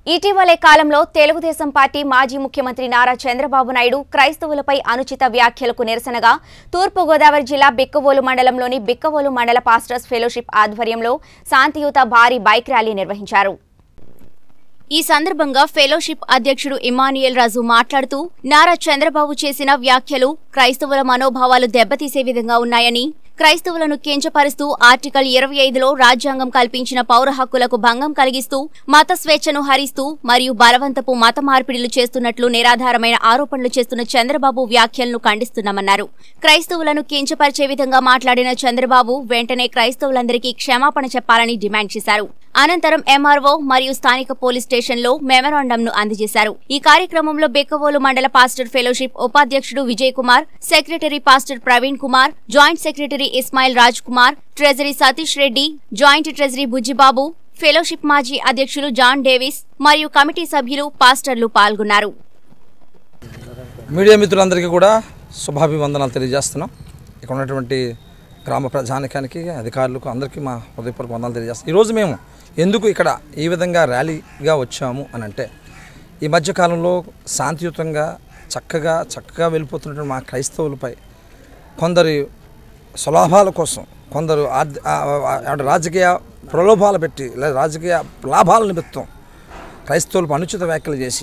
ఇటీవలే కాలంలో తెలుగుదేశం పార్టీ మాజీ ముఖ్యమంత్రి నారా చంద్రబాబు నాయుడు క్రైస్తవులపై అనుచిత వ్యాఖ్యలకు నిరసనగా తూర్పుగోదావరి జిల్లా బిక్కవోలు మండలంలోని బిక్కవోలు మండల పాస్టర్స్ ఫెలోషిప్ ఆధ్వర్యంలో శాంతియుత భారీ బైక్ ర్యాలీ నిర్వహించారు ఈ సందర్భంగా ఫెలోషిప్ అధ్యక్షుడు ఇమానియల్ రాజు మాట్లాడుతూ నారా చంద్రబాబు చేసిన వ్యాఖ్యలు క్రైస్తవుల మనోభావాలు దెబ్బతీసే విధంగా ఉన్నాయని క్రైస్తవులను కించపరుస్తూ ఆర్టికల్ ఇరవై ఐదులో రాజ్యాంగం కల్పించిన పౌర హక్కులకు భంగం కలిగిస్తూ మత స్వేచ్ఛను హరిస్తూ మరియు బలవంతపు మత మార్పిడిలు చేస్తున్నట్లు నిరాధారమైన ఆరోపణలు చేస్తున్న చంద్రబాబు వ్యాఖ్యలను ఖండిస్తున్నామన్నారు క్రైస్తవులను కించపరిచే విధంగా మాట్లాడిన చంద్రబాబు వెంటనే క్రైస్తవులందరికీ క్షమాపణ చెప్పాలని డిమాండ్ చేశారు అనంతరం ఎంఆర్ఓ మరియు స్థానిక పోలీస్ స్టేషన్లో మెమరాండంను అందజేశారు ఈ కార్యక్రమంలో బెక్కవోలు మండల పాస్టర్ ఫెలోషిప్ ఉపాధ్యక్షుడు Vijay Kumar secretary pastor Praveen Kumar joint secretary Ismail Raj Kumar treasury Satish Reddy joint treasury Bujjibabu fellowship మాజీ అధ్యక్షులు జాన్ డేవిస్ మరియు కమిటీ సభ్యులు పాస్టర్లు పాల్గొన్నారు మీడియా మిత్రులందరికీ కూడా శుభాభివందనాలు తెలియజేస్తున్నాం ఇక్కడ ఉన్నటువంటి గ్రామ ప్రజానికానికి అధికారులకు అందరికీ మా హృదయపూర్వక వందనాలు తెలియజేస్తాం ఈరోజు మేము ఎందుకు ఇక్కడ ఈ విధంగా ర్యాలీగా వచ్చాము అని అంటే ఈ మధ్యకాలంలో శాంతియుతంగా చక్కగా చక్కగా వెళ్ళిపోతున్నటువంటి మా క్రైస్తవులపై కొందరి స్వలాభాల కోసం కొందరు ఆర్థ- ఆ- ఆ- ఆ- రాజకీయ ప్రలోభాలు పెట్టి లేదా రాజకీయ లాభాల నిమిత్తం క్రైస్తవులకు అనుచిత వ్యాఖ్యలు చేసి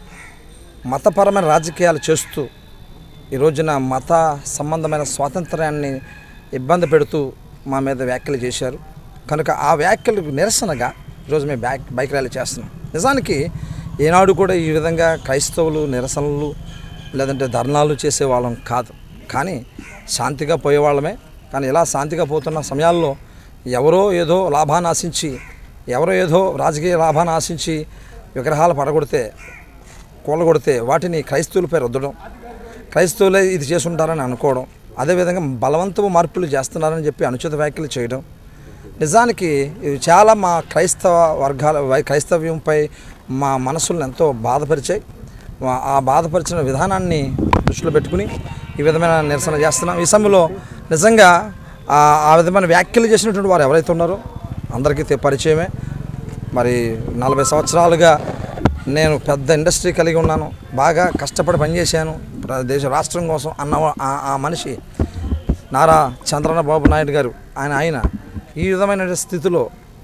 మతపరమైన రాజకీయాలు చేస్తూ ఈ రోజున మత సంబంధమైన స్వాతంత్ర్యాన్ని ఇబ్బంది పెడుతూ మా మీద వ్యాఖ్యలు చేశారు కనుక ఆ వ్యాఖ్యలకు నిరసనగా ఈరోజు మేము బ్యాక్ బైక్ ర్యాలీ చేస్తున్నాం నిజానికి ఏనాడు కూడా ఈ విధంగా క్రైస్తవులు నిరసనలు లేదంటే ధర్నాలు చేసేవాళ్ళం కాదు కానీ శాంతిగా పోయేవాళ్ళమే కానీ ఇలా శాంతిగా పోతున్న సమయాల్లో ఎవరో ఏదో లాభాన్ని ఆశించి ఎవరో ఏదో రాజకీయ లాభాన్ని ఆశించి విగ్రహాలు పడగొడితే కూలగొడితే వాటిని క్రైస్తవులపై రుద్దడం క్రైస్తవులే ఇది చేసుంటారని అనుకోవడం అదేవిధంగా బలవంతపు మార్పులు చేస్తున్నారని చెప్పి అనుచిత వ్యాఖ్యలు చేయడం నిజానికి ఇవి చాలా మా క్రైస్తవ వర్గాల వై- క్రైస్తవ్యంపై మా మనసులను ఎంతో బాధపరిచాయి మా- ఆ బాధపరిచిన విధానాన్ని దృష్టిలో పెట్టుకుని ఈ విధమైన నిరసన చేస్తున్నాం ఈ సమయంలో నిజంగా ఆ ఆ విధమైన వ్యాఖ్యలు చేసినటువంటి వారు ఎవరైతే ఉన్నారో అందరికీ తె- పరిచయమే మరి నలభై సంవత్సరాలుగా నేను పెద్ద ఇండస్ట్రీ కలిగి ఉన్నాను బాగా కష్టపడి పనిచేశాను ప్ర- దేశ రాష్ట్రం కోసం అన్న ఆ- ఆ మనిషి నారా చంద్రబాబు నాయుడు గారు ఆయన ఆయన ఈ విధమైన స్థితిలో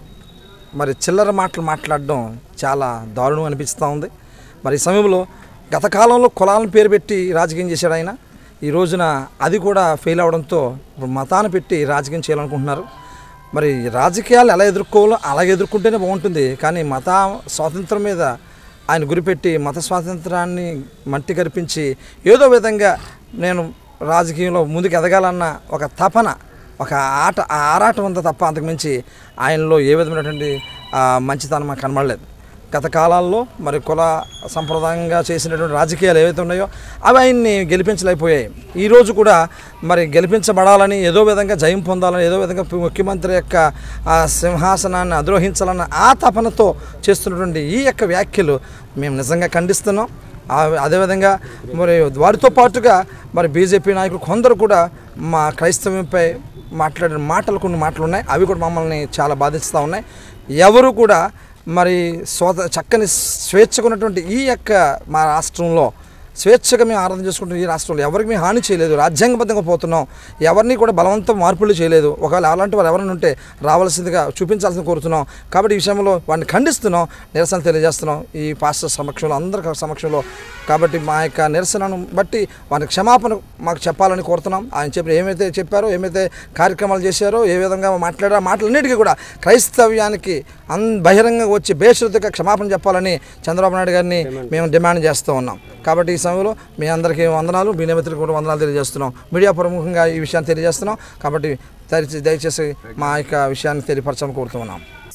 మరి చిల్లర మాటలు మాట్లాడడం చాలా దారుణం అనిపిస్తూ ఉంది మరి ఈ సమయంలో గత కాలంలో కులాలను పేరు పెట్టి రాజకీయం చేశాడు ఆయన ఈ రోజున అది కూడా ఫెయిల్ అవడంతో ఇప్పుడు మతాన్ని పెట్టి రాజకీయం చేయాలనుకుంటున్నారు మరి రాజకీయాలు ఎలా ఎదుర్కోవాలో అలాగే ఎదుర్కొంటేనే బాగుంటుంది కానీ మత స్వాతంత్రం మీద ఆయన గురిపెట్టి మత స్వాతంత్రాన్ని మట్టి కరిపించి ఏదో విధంగా నేను రాజకీయంలో ముందుకు ఎదగాలన్న ఒక తపన ఒక ఆట ఆ ఆరాటం ఉందా తప్ప అంతకుమించి ఆయనలో ఏ విధమైనటువంటి ఆ, మంచితనం మాకు కనబడలేదు గత కాలాల్లో మరి కుల సంప్రదాయంగా చేసినటువంటి రాజకీయాలు ఏవైతే ఉన్నాయో అవి ఆయన్ని గెలిపించలేకపోయాయి ఈరోజు కూడా మరి గెలిపించబడాలని ఏదో విధంగా జయం పొందాలని ఏదో విధంగా ముఖ్యమంత్రి యొక్క ఆ సింహాసనాన్ని అధిరోహించాలన్న ఆ తపనతో చేస్తున్నటువంటి ఈ యొక్క వ్యాఖ్యలు మేము నిజంగా ఖండిస్తున్నాం ఆ- అదేవిధంగా మరి వారితో పాటుగా మరి బీజేపీ నాయకులు కొందరు కూడా మా క్రైస్తవ్యంపై మాట్లాడిన మాటలు కొన్ని మాటలు ఉన్నాయి అవి కూడా మమ్మల్ని చాలా బాధిస్తూ ఉన్నాయి ఎవరు కూడా మరి స్వత చక్కని స్వేచ్ఛగా ఉన్నటువంటి ఈ యొక్క మా రాష్ట్రంలో స్వేచ్ఛగా మేము ఆరాధన చేసుకుంటున్న ఈ రాష్ట్రంలో ఎవరికి మేము హాని చేయలేదు రాజ్యాంగబద్ధంగా పోతున్నాం ఎవరిని కూడా బలవంతం మార్పులు చేయలేదు ఒకవేళ అలాంటి వారు ఎవరైనా ఉంటే రావాల్సిందిగా చూపించాల్సింది కోరుతున్నాం కాబట్టి ఈ విషయంలో వాడిని ఖండిస్తున్నాం నిరసన తెలియజేస్తున్నాం ఈ పాస్టర్ సమక్షంలో అందరి సమక్షంలో కాబట్టి మా యొక్క నిరసనను బట్టి వారికి క్షమాపణ మాకు చెప్పాలని కోరుతున్నాం ఆయన చెప్పి ఏమైతే చెప్పారో ఏమైతే కార్యక్రమాలు చేశారో ఏ విధంగా మాట్లాడారో ఆ మాటలన్నిటికీ కూడా క్రైస్తవ్యానికి అన్ బహిరంగంగా వచ్చి బేషరతుగా క్షమాపణ చెప్పాలని చంద్రబాబు నాయుడు గారిని మేము డిమాండ్ చేస్తూ ఉన్నాం కాబట్టి ఈ సమయంలో మీ అందరికీ వందనాలు మీ నిమిత్తులకు కూడా వందనాలు తెలియజేస్తున్నాం మీడియా ప్రముఖంగా ఈ విషయాన్ని తెలియజేస్తున్నాం కాబట్టి దయచేసి దయచేసి మా యొక్క విషయాన్ని తెలియపరచాలని కోరుతున్నాం